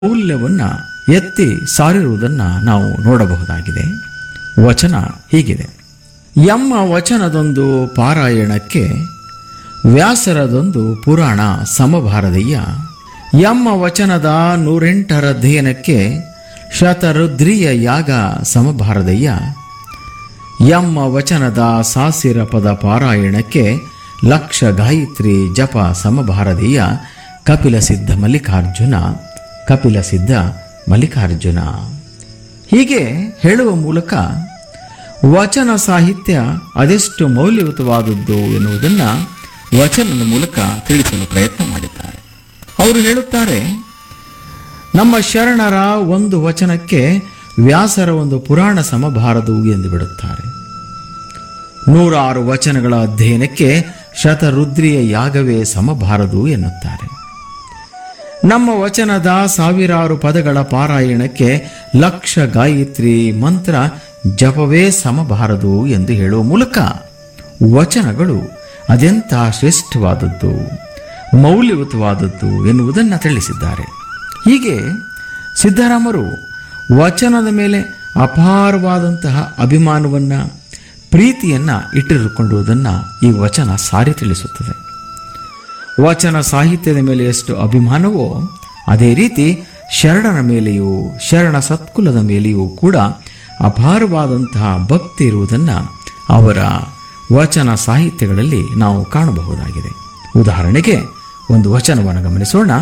ಮೌಲ್ಯವನ್ನ ಎತ್ತಿ ಸಾರಿರುವುದನ್ನು ನಾವು ನೋಡಬಹುದಾಗಿದೆ ವಚನ ಹೀಗಿದೆ ಎಮ್ಮ ವಚನದೊಂದು ಪಾರಾಯಣಕ್ಕೆ ವ್ಯಾಸರದೊಂದು ಪುರಾಣ ಸಮಭಾರದಯ್ಯ ಎಮ್ಮ ವಚನದ ನೂರೆಂಟರ ಅಧ್ಯಯನಕ್ಕೆ ಶತರುದ್ರಿಯ ಯಾಗ ಸಮಭಾರದಯ್ಯ ಎಮ್ಮ ವಚನದ ಸಾಸಿರ ಪದ ಪಾರಾಯಣಕ್ಕೆ ಲಕ್ಷ ಗಾಯತ್ರಿ ಜಪ ಸಮಭಾರದೀಯ ಕಪಿಲ ಸಿದ್ಧ ಮಲ್ಲಿಕಾರ್ಜುನ ಕಪಿಲ ಸಿದ್ಧ ಮಲ್ಲಿಕಾರ್ಜುನ ಹೀಗೆ ಹೇಳುವ ಮೂಲಕ ವಚನ ಸಾಹಿತ್ಯ ಅದೆಷ್ಟು ಮೌಲ್ಯಯುತವಾದದ್ದು ಎನ್ನುವುದನ್ನು ವಚನದ ಮೂಲಕ ತಿಳಿಸಲು ಪ್ರಯತ್ನ ಮಾಡಿದ್ದಾರೆ ಅವರು ಹೇಳುತ್ತಾರೆ ನಮ್ಮ ಶರಣರ ಒಂದು ವಚನಕ್ಕೆ ವ್ಯಾಸರ ಒಂದು ಪುರಾಣ ಸಮಬಾರದು ಎಂದು ಬಿಡುತ್ತಾರೆ ನೂರಾರು ವಚನಗಳ ಅಧ್ಯಯನಕ್ಕೆ ಶತರುದ್ರಿಯ ಯಾಗವೇ ಸಮಬಾರದು ಎನ್ನುತ್ತಾರೆ ನಮ್ಮ ವಚನದ ಸಾವಿರಾರು ಪದಗಳ ಪಾರಾಯಣಕ್ಕೆ ಲಕ್ಷ ಗಾಯತ್ರಿ ಮಂತ್ರ ಜಪವೇ ಸಮಬಾರದು ಎಂದು ಹೇಳುವ ಮೂಲಕ ವಚನಗಳು ಅದೆಂಥ ಶ್ರೇಷ್ಠವಾದದ್ದು ಮೌಲ್ಯಯುತವಾದದ್ದು ಎನ್ನುವುದನ್ನು ತಿಳಿಸಿದ್ದಾರೆ ಹೀಗೆ ಸಿದ್ದರಾಮರು ವಚನದ ಮೇಲೆ ಅಪಾರವಾದಂತಹ ಅಭಿಮಾನವನ್ನು ಪ್ರೀತಿಯನ್ನು ಇಟ್ಟಿರುಕೊಂಡುವುದನ್ನು ಈ ವಚನ ಸಾರಿ ತಿಳಿಸುತ್ತದೆ ವಚನ ಸಾಹಿತ್ಯದ ಮೇಲೆ ಎಷ್ಟು ಅಭಿಮಾನವೋ ಅದೇ ರೀತಿ ಶರಣರ ಮೇಲೆಯೂ ಶರಣ ಸತ್ಕುಲದ ಮೇಲೆಯೂ ಕೂಡ ಅಪಾರವಾದಂತಹ ಭಕ್ತಿ ಇರುವುದನ್ನು ಅವರ ವಚನ ಸಾಹಿತ್ಯಗಳಲ್ಲಿ ನಾವು ಕಾಣಬಹುದಾಗಿದೆ ಉದಾಹರಣೆಗೆ ಒಂದು ವಚನವನ್ನು ಗಮನಿಸೋಣ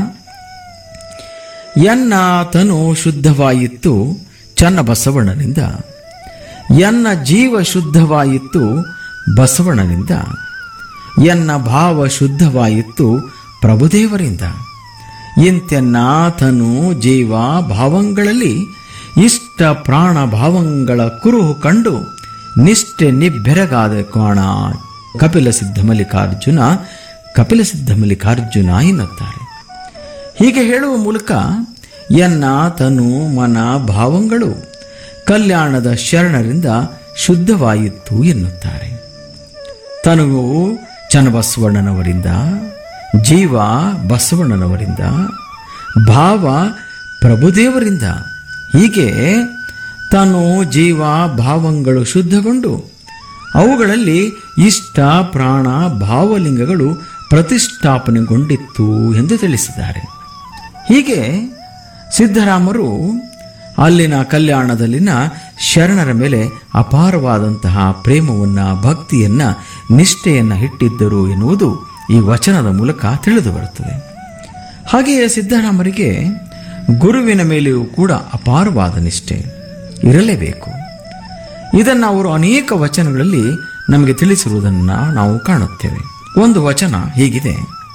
ಎನ್ನ ತನು ಶುದ್ಧವಾಯಿತ್ತು ಚನ್ನಬಸವಣ್ಣನಿಂದ ಎನ್ನ ಜೀವ ಶುದ್ಧವಾಯಿತ್ತು ಬಸವಣ್ಣನಿಂದ ಎನ್ನ ಭಾವ ಶುದ್ಧವಾಯಿತ್ತು ಪ್ರಭುದೇವರಿಂದ ಇಂತೆನ್ನ ತನು ಜೀವ ಭಾವಂಗಳಲ್ಲಿ ಇಷ್ಟ ಪ್ರಾಣ ಭಾವಂಗಳ ಕುರುಹು ಕಂಡು ನಿಷ್ಠೆ ನಿಬ್ಬೆರಗಾದ ಕೋಣ ಕಪಿಲ ಸಿದ್ಧ ಮಲ್ಲಿಕಾರ್ಜುನ ಕಪಿಲ ಸಿದ್ಧ ಮಲ್ಲಿಕಾರ್ಜುನ ಎನ್ನುತ್ತಾರೆ ಹೀಗೆ ಹೇಳುವ ಮೂಲಕ ಎನ್ನ ತನು ಮನ ಭಾವಂಗಳು ಕಲ್ಯಾಣದ ಶರಣರಿಂದ ಶುದ್ಧವಾಯಿತು ಎನ್ನುತ್ತಾರೆ ತನುವು ಚನ್ನಬಸವಣ್ಣನವರಿಂದ ಜೀವ ಬಸವಣ್ಣನವರಿಂದ ಭಾವ ಪ್ರಭುದೇವರಿಂದ ಹೀಗೆ ತನು ಜೀವ ಭಾವಂಗಳು ಶುದ್ಧಗೊಂಡು ಅವುಗಳಲ್ಲಿ ಇಷ್ಟ ಪ್ರಾಣ ಭಾವಲಿಂಗಗಳು ಪ್ರತಿಷ್ಠಾಪನೆಗೊಂಡಿತ್ತು ಎಂದು ತಿಳಿಸಿದ್ದಾರೆ ಹೀಗೆ ಸಿದ್ದರಾಮರು ಅಲ್ಲಿನ ಕಲ್ಯಾಣದಲ್ಲಿನ ಶರಣರ ಮೇಲೆ ಅಪಾರವಾದಂತಹ ಪ್ರೇಮವನ್ನ ಭಕ್ತಿಯನ್ನ ನಿಷ್ಠೆಯನ್ನ ಇಟ್ಟಿದ್ದರು ಎನ್ನುವುದು ಈ ವಚನದ ಮೂಲಕ ತಿಳಿದು ಬರುತ್ತದೆ ಹಾಗೆಯೇ ಸಿದ್ದರಾಮರಿಗೆ ಗುರುವಿನ ಮೇಲೆಯೂ ಕೂಡ ಅಪಾರವಾದ ನಿಷ್ಠೆ ಇರಲೇಬೇಕು ಇದನ್ನು ಅವರು ಅನೇಕ ವಚನಗಳಲ್ಲಿ ನಮಗೆ ತಿಳಿಸಿರುವುದನ್ನು ನಾವು ಕಾಣುತ್ತೇವೆ ಒಂದು ವಚನ ಹೀಗಿದೆ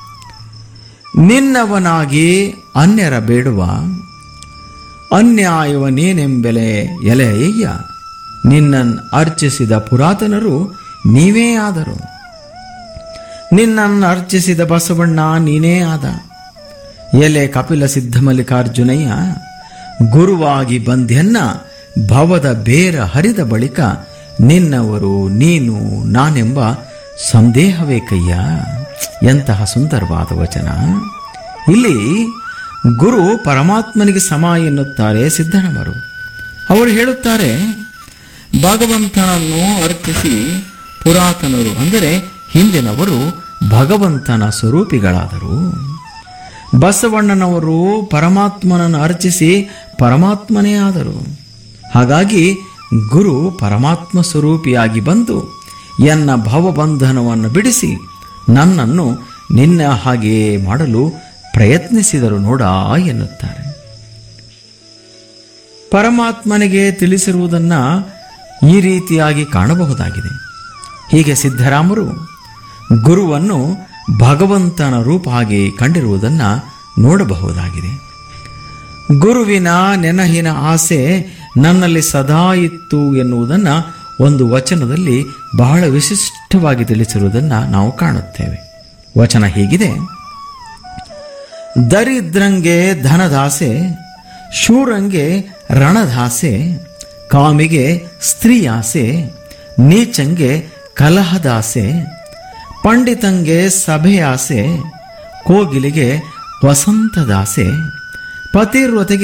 ನಿನ್ನವನಾಗಿ ಅನ್ಯರ ಬೇಡುವ ಅನ್ಯಾಯವನೇನೆಂಬೆಲೆ ಎಲೆಯ್ಯ ನಿನ್ನನ್ನು ಅರ್ಚಿಸಿದ ಪುರಾತನರು ನೀವೇ ಆದರು ನಿನ್ನನ್ನು ಅರ್ಚಿಸಿದ ಬಸವಣ್ಣ ನೀನೇ ಆದ ಎಲೆ ಕಪಿಲ ಸಿದ್ಧ ಮಲ್ಲಿಕಾರ್ಜುನಯ್ಯ ಗುರುವಾಗಿ ಬಂದ್ಯನ್ನ ಭವದ ಬೇರ ಹರಿದ ಬಳಿಕ ನಿನ್ನವರು ನೀನು ನಾನೆಂಬ ಸಂದೇಹವೇ ಕಯ್ಯ ಎಂತಹ ಸುಂದರವಾದ ವಚನ ಇಲ್ಲಿ ಗುರು ಪರಮಾತ್ಮನಿಗೆ ಸಮ ಎನ್ನುತ್ತಾರೆ ಸಿದ್ದರಾಮರು ಅವರು ಹೇಳುತ್ತಾರೆ ಭಗವಂತನನ್ನು ಅರ್ಪಿಸಿ ಪುರಾತನರು ಅಂದರೆ ಹಿಂದಿನವರು ಭಗವಂತನ ಸ್ವರೂಪಿಗಳಾದರು ಬಸವಣ್ಣನವರು ಪರಮಾತ್ಮನನ್ನು ಅರ್ಚಿಸಿ ಪರಮಾತ್ಮನೇ ಆದರು ಹಾಗಾಗಿ ಗುರು ಪರಮಾತ್ಮ ಸ್ವರೂಪಿಯಾಗಿ ಬಂದು ಎನ್ನ ಭವಬಂಧನವನ್ನು ಬಿಡಿಸಿ ನನ್ನನ್ನು ನಿನ್ನ ಹಾಗೆ ಮಾಡಲು ಪ್ರಯತ್ನಿಸಿದರು ನೋಡ ಎನ್ನುತ್ತಾರೆ ಪರಮಾತ್ಮನಿಗೆ ತಿಳಿಸಿರುವುದನ್ನು ಈ ರೀತಿಯಾಗಿ ಕಾಣಬಹುದಾಗಿದೆ ಹೀಗೆ ಸಿದ್ದರಾಮರು ಗುರುವನ್ನು ಭಗವಂತನ ರೂಪ ಹಾಗೆ ಕಂಡಿರುವುದನ್ನು ನೋಡಬಹುದಾಗಿದೆ ಗುರುವಿನ ನೆನಹಿನ ಆಸೆ ನನ್ನಲ್ಲಿ ಸದಾ ಇತ್ತು ಎನ್ನುವುದನ್ನು ಒಂದು ವಚನದಲ್ಲಿ ಬಹಳ ವಿಶಿಷ್ಟವಾಗಿ ತಿಳಿಸಿರುವುದನ್ನು ನಾವು ಕಾಣುತ್ತೇವೆ ವಚನ ಹೀಗಿದೆ ದರಿದ್ರಂಗೆ ಧನದಾಸೆ ಶೂರಂಗೆ ರಣದಾಸೆ ಕಾಮಿಗೆ ಸ್ತ್ರೀಯಾಸೆ ನೀಚಂಗೆ ಕಲಹದಾಸೆ ಪಂಡಿತಂಗೆ ಸಭೆಯಾಸೆ ಕೋಗಿಲಿಗೆ ವಸಂತದಾಸೆ ಪತಿರ್ವತೆಗೆ